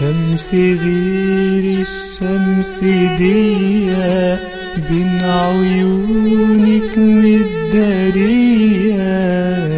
شمس غير الشمس ديا بين عيونك متدارية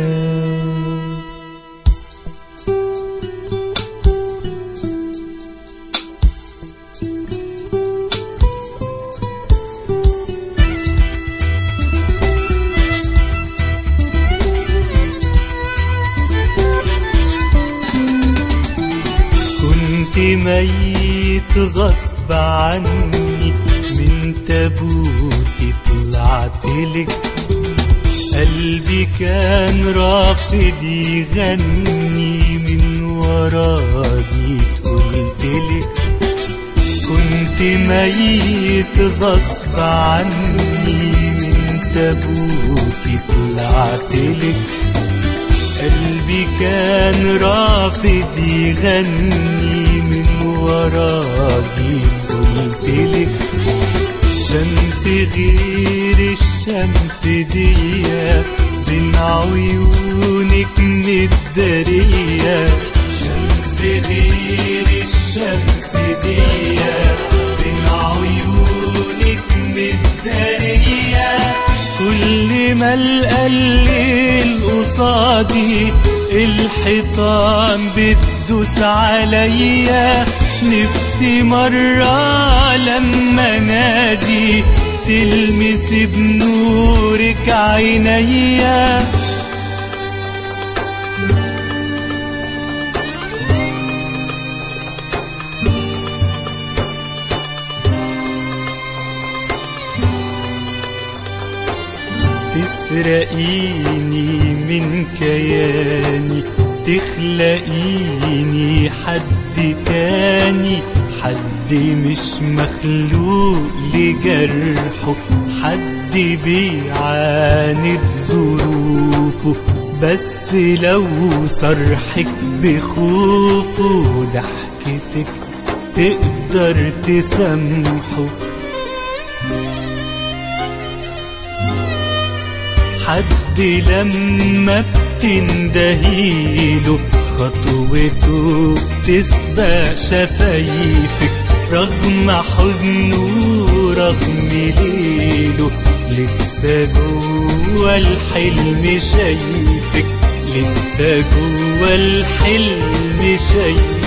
كنت ميت غصب عني من تابوتي طلعت لك قلبي كان رافض يغني من وراجي قلت لك كنت ميت غصب عني من تابوتي طلعت لك قلبي كان رافض يغني من وراكي قلتلك شمس غير الشمس ديا بين عيونك متدارية شمس غير الشمس ديا بين عيونك متدارية كل ما القى الليل قصادي الحيطان بتدوس عليا نفسي مرة لما نادي تلمس بنورك عينيا تسرقيني من كياني تخلقيني حد تاني حد مش مخلوق لجرحه حد بيعاند ظروفه بس لو صرحك بخوفه ضحكتك تقدر تسامحه حد لما بتندهيله خطوته تسبق شفايفك رغم حزنه رغم ليله لسه جوا الحلم شايفك لسه جوا الحلم شايفك